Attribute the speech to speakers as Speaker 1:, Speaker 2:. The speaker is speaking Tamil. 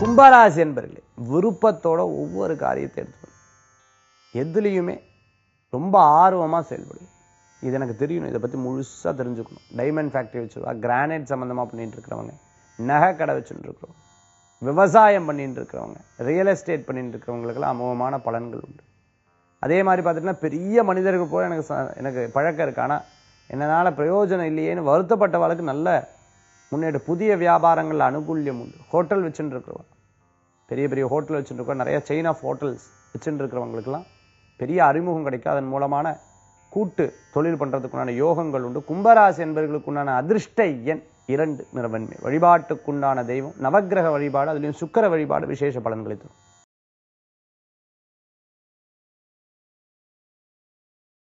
Speaker 1: கும்பராசி என்பர்களே விருப்பத்தோட ஒவ்வொரு காரியத்தை எடுத்துக்கணும் எதுலேயுமே ரொம்ப ஆர்வமாக செயல்படும் இது எனக்கு தெரியணும் இதை பற்றி முழுசாக தெரிஞ்சுக்கணும் டைமண்ட் ஃபேக்ட்ரி வச்சுருவா கிரானைட் சம்மந்தமாக பண்ணிட்டு இருக்கிறவங்க நகை கடை வச்சுட்டு இருக்கிறவங்க விவசாயம் பண்ணிட்டு இருக்கிறவங்க ரியல் எஸ்டேட் பண்ணிட்டு இருக்கிறவங்களுக்கெல்லாம் அமோகமான பலன்கள் உண்டு அதே மாதிரி பார்த்துட்டிங்கன்னா பெரிய மனிதர்கள் போல எனக்கு ச- எனக்கு பழக்கம் இருக்கு ஆனால் என்னால் பிரயோஜனம் இல்லையேன்னு வருத்தப்பட்டவளுக்கு நல்ல முன்னேற்ற புதிய வியாபாரங்கள் அனுகூல்யம் உண்டு ஹோட்டல் வச்சுட்டு இருக்கிறவங்க பெரிய பெரிய ஹோட்டல் வச்சுட்டு இருக்கோம் நிறைய செயின் ஆஃப் ஹோட்டல்ஸ் வச்சுட்டு இருக்கிறவங்களுக்கெல்லாம் பெரிய அறிமுகம் கிடைக்கும் அதன் மூலமான கூட்டு தொழில் பண்றதுக்குண்டான யோகங்கள் உண்டு கும்பராசி என்பவர்களுக்குண்டான அதிர்ஷ்ட எண் இரண்டு நிறவன்மை வழிபாட்டுக்குண்டான தெய்வம் நவக்கிரக வழிபாடு அதுலயும் சுக்கிர வழிபாடு விசேஷ பலன்களை தரும்